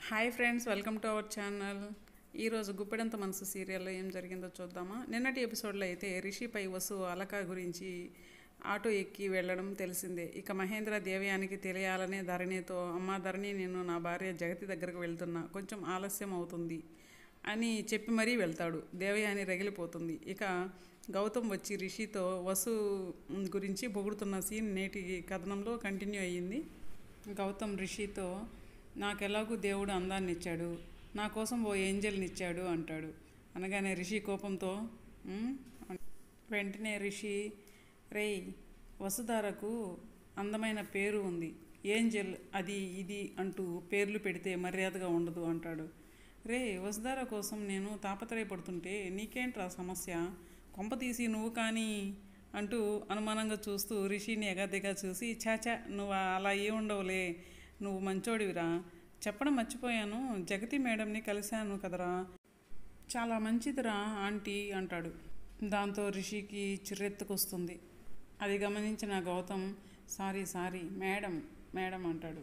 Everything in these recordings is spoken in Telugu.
Hi friends welcome to our channel ఈరోజు గుప్పెడంత మనసు సీరియల్లో ఏం జరిగిందో చూద్దామా నిన్నటి ఎపిసోడ్లో అయితే రిషిపై వసు అలక గురించి ఆటో ఎక్కి వెళ్ళడం తెలిసిందే ఇక మహేంద్ర దేవయానికి తెలియాలనే ధరణితో అమ్మ ధరణి నేను నా భార్య జగతి దగ్గరకు వెళ్తున్నా కొంచెం ఆలస్యం అవుతుంది అని చెప్పి మరీ వెళ్తాడు దేవయాని రగిలిపోతుంది ఇక గౌతమ్ వచ్చి రిషితో వసు గురించి పొగుడుతున్న సీన్ నేటి కథనంలో కంటిన్యూ అయ్యింది గౌతమ్ రిషితో నాకెలాగూ దేవుడు అందాన్ని ఇచ్చాడు నా కోసం ఓ ఏంజల్ని ఇచ్చాడు అంటాడు అనగానే రిషి కోపంతో "ఉమ్?" అన్- వెంటనే రిషి రేయ్ వసుధారకు అందమైన పేరు ఉంది ఏంజల్ అది ఇది అంటూ పేర్లు పెడితే మర్యాదగా ఉండదు అంటాడు రే వసుధార కోసం నేను తాపత్రయపడుతుంటే నీకేంట్రా సమస్య కొంప తీసి నువ్వు కానీ అంటూ అనుమానంగా చూస్తూ రిషిని ఎగదిగా చూసి చాచా నువ్వు అలా ఏ ఉండవులే నువ్వు మంచోడివిరా చెప్పడం మర్చిపోయాను జగతి మేడంని కలిశాను కదరా చాలా మంచిదిరా ఆంటీ అంటాడు దాంతో రిషికి చిర్రెత్తుకొస్తుంది అది గమనించిన Gautam sorry sorry madam madam అంటాడు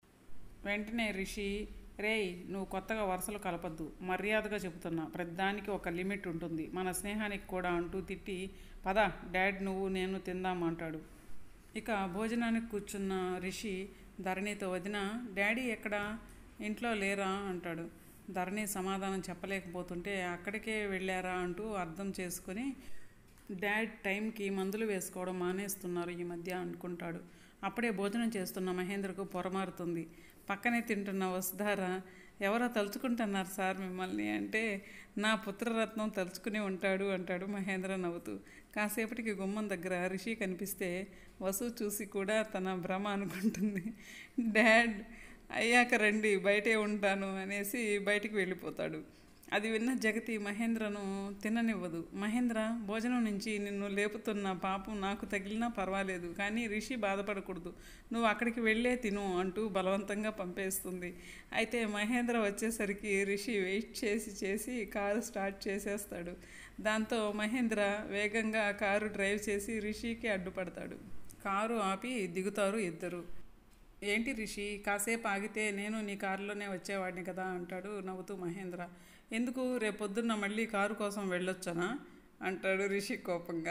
వెంటనే రిషి రేయ్ నువ్వు కొత్తగా వరుసలు కలపద్దు మర్యాదగా చెబుతున్నా ప్రతిదానికి ఒక లిమిట్ ఉంటుంది మన స్నేహానికి కూడా అంటూ తిట్టి పద డాడ్ నువ్వు నేను తిందాం అంటాడు ఇక భోజనానికి కూర్చున్న రిషి ధరణితో వదిన డాడీ ఎక్కడా ఇంట్లో లేరా అంటాడు ధరణి సమాధానం చెప్పలేకపోతుంటే అక్కడికే వెళ్ళారా అంటూ అర్థం చేసుకుని డాడ్ టైంకి మందులు వేసుకోవడం మానేస్తున్నారు ఈ మధ్య అనుకుంటాడు అప్పుడే భోజనం చేస్తున్న మహేంద్రకు పొరమారుతుంది పక్కనే తింటున్న వసుధార ఎవరో తలుచుకుంటున్నారు సార్ మిమ్మల్ని అంటే నా పుత్రరత్నం తలుచుకుని ఉంటాడు అంటాడు మహేంద్ర నవ్వుతూ కాసేపటికి గుమ్మం దగ్గర రిషి కనిపిస్తే వసు చూసి కూడా తన భ్రమ అనుకుంటుంది డాడ్ అయ్యాక రండి బయటే ఉంటాను అనేసి బయటికి వెళ్ళిపోతాడు అది విన్న జగతి మహేంద్రను తిననివ్వదు మహేంద్ర భోజనం నుంచి నిన్ను లేపుతున్న పాపం నాకు తగిలినా పర్వాలేదు కానీ రిషి బాధపడకూడదు నువ్వు అక్కడికి వెళ్ళే తిను అంటూ బలవంతంగా పంపేస్తుంది అయితే మహేంద్ర వచ్చేసరికి రిషి వెయిట్ చేసి చేసి కారు స్టార్ట్ చేసేస్తాడు దాంతో మహేంద్ర వేగంగా కారు డ్రైవ్ చేసి రిషికి అడ్డుపడతాడు కారు ఆపి దిగుతారు ఇద్దరు ఏంటి రిషి కాసేపు ఆగితే నేను నీ కారులోనే వచ్చేవాడిని కదా అంటాడు నవ్వుతూ మహేంద్ర ఎందుకు రేపొద్దున్న మళ్ళీ కారు కోసం వెళ్ళొచ్చనా అంటాడు రిషి కోపంగా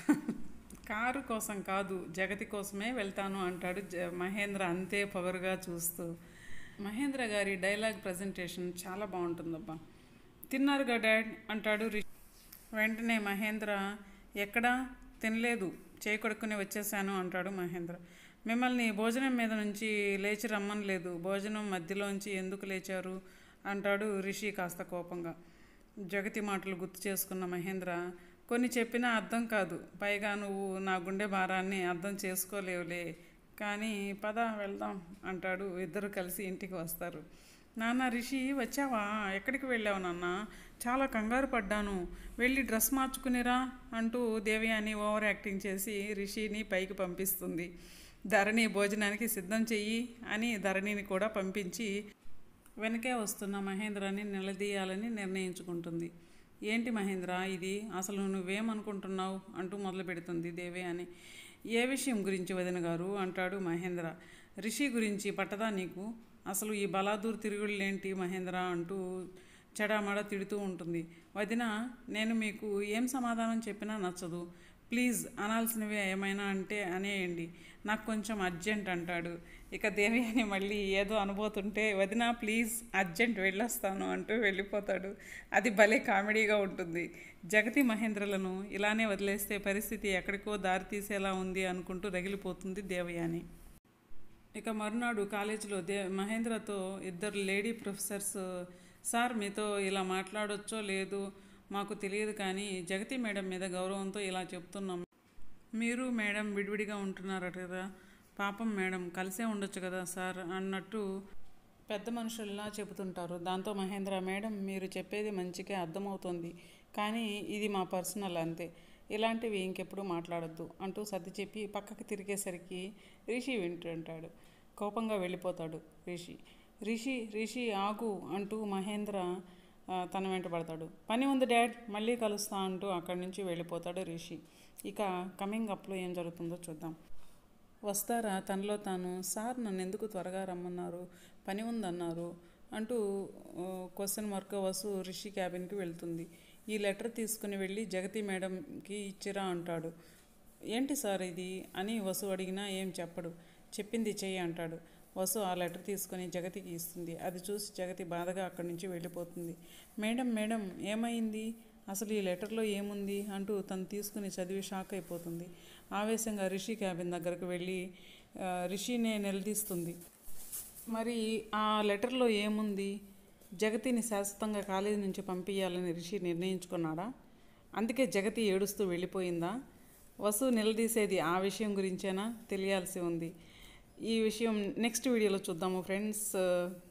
కారు కోసం కాదు జగతి కోసమే వెళ్తాను అంటాడు జ మహేంద్ర అంతే పొగరుగా చూస్తూ మహేంద్ర గారి డైలాగ్ ప్రజెంటేషన్ చాలా బాగుంటుందబ్బా తిన్నారుగా డాడ్ అంటాడు రిషి వెంటనే మహేంద్ర ఎక్కడా తినలేదు చేయి కొడుకుని వచ్చేసాను అంటాడు మహేంద్ర మిమ్మల్ని భోజనం మీద నుంచి లేచి రమ్మనలేదు భోజనం మధ్యలోంచి ఎందుకు లేచారు అంటాడు రిషి కాస్త కోపంగా జగతి మాటలు గుర్తు చేసుకున్న మహేంద్ర కొన్ని చెప్పినా అర్థం కాదు పైగా నువ్వు నా గుండె భారాన్ని అర్థం చేసుకోలేవులే కానీ పద వెళ్దాం అంటాడు ఇద్దరు కలిసి ఇంటికి వస్తారు నాన్న రిషి వచ్చావా ఎక్కడికి వెళ్ళావు నాన్న చాలా కంగారు పడ్డాను వెళ్ళి డ్రెస్ మార్చుకునిరా అంటూ దేవయాని ఓవర్ యాక్టింగ్ చేసి రిషిని పైకి పంపిస్తుంది ధరణి భోజనానికి సిద్ధం చెయ్యి అని ధరణిని కూడా పంపించి వెనకే వస్తున్న మహేంద్రని నిలదీయాలని నిర్ణయించుకుంటుంది ఏంటి మహేంద్ర ఇది అసలు నువ్వేమనుకుంటున్నావు అంటూ మొదలు పెడుతుంది దేవి అని ఏ విషయం గురించి వదిన గారు అంటాడు మహేంద్ర రిషి గురించి పట్టదా నీకు అసలు ఈ బలాదూర్ తిరుగుళ్ళేంటి మహేంద్ర అంటూ చెడామడ తిడుతూ ఉంటుంది వదిన నేను మీకు ఏం సమాధానం చెప్పినా నచ్చదు ప్లీజ్ అనాల్సినవి ఏమైనా అంటే అనేయండి నాకు కొంచెం అర్జెంట్ అంటాడు ఇక దేవయాని మళ్ళీ ఏదో అనుబోతుంటే వదిన ప్లీజ్ అర్జెంట్ వెళ్ళొస్తాను అంటూ వెళ్ళిపోతాడు అది భలే కామెడీగా ఉంటుంది జగతి మహేంద్రలను ఇలానే వదిలేస్తే పరిస్థితి ఎక్కడికో దారి తీసేలా ఉంది అనుకుంటూ రగిలిపోతుంది దేవయాని ఇక మరునాడు కాలేజీలో దే మహేంద్రతో ఇద్దరు లేడీ ప్రొఫెసర్స్ సార్ మీతో ఇలా మాట్లాడొచ్చో లేదు మాకు తెలియదు కానీ జగతి మేడం మీద గౌరవంతో ఇలా చెప్తున్నాం మీరు మేడం విడివిడిగా ఉంటున్నారట కదా పాపం మేడం కలిసే ఉండొచ్చు కదా సార్ అన్నట్టు పెద్ద మనుషుల్లా చెబుతుంటారు దాంతో మహేంద్ర మేడం మీరు చెప్పేది మంచిగా అర్థమవుతుంది కానీ ఇది మా పర్సనల్ అంతే ఇలాంటివి ఇంకెప్పుడు మాట్లాడొద్దు అంటూ సర్ది చెప్పి పక్కకి తిరిగేసరికి రిషి వింటుంటాడు కోపంగా వెళ్ళిపోతాడు రిషి రిషి రిషి ఆగు అంటూ మహేంద్ర ఆ, తన వెంట పడతాడు పని ఉంది డాడ్ మళ్ళీ కలుస్తా అంటూ అక్కడి నుంచి వెళ్ళిపోతాడు రిషి ఇక కమింగ్ అప్లో ఏం జరుగుతుందో చూద్దాం వస్తారా తనలో తాను సార్ నన్ను ఎందుకు త్వరగా రమ్మన్నారు పని ఉందన్నారు అంటూ క్వశ్చన్ మార్క్ వసు రిషి క్యాబిన్కి వెళ్తుంది ఈ లెటర్ తీసుకుని వెళ్ళి జగతి మేడంకి ఇచ్చిరా అంటాడు ఏంటి సార్ ఇది అని వసు అడిగినా ఏం చెప్పడు చెప్పింది చెయ్యి అంటాడు వసు ఆ లెటర్ తీసుకొని జగతికి ఇస్తుంది అది చూసి జగతి బాధగా అక్కడి నుంచి వెళ్ళిపోతుంది మేడం మేడం ఏమైంది అసలు ఈ లెటర్లో ఏముంది అంటూ తను తీసుకుని చదివి షాక్ అయిపోతుంది ఆవేశంగా రిషి క్యాబిన్ దగ్గరకు వెళ్ళి ఆ, రిషినే నిలదీస్తుంది మరి ఆ లెటర్లో ఏముంది జగతిని శాశ్వతంగా కాలేజీ నుంచి పంపించాలని రిషి నిర్ణయించుకున్నాడా అందుకే జగతి ఏడుస్తూ వెళ్ళిపోయిందా వసు నిలదీసేది ఆ విషయం గురించేనా తెలియాల్సి ఉంది ఈ విషయం నెక్స్ట్ వీడియోలో చూద్దాము ఫ్రెండ్స్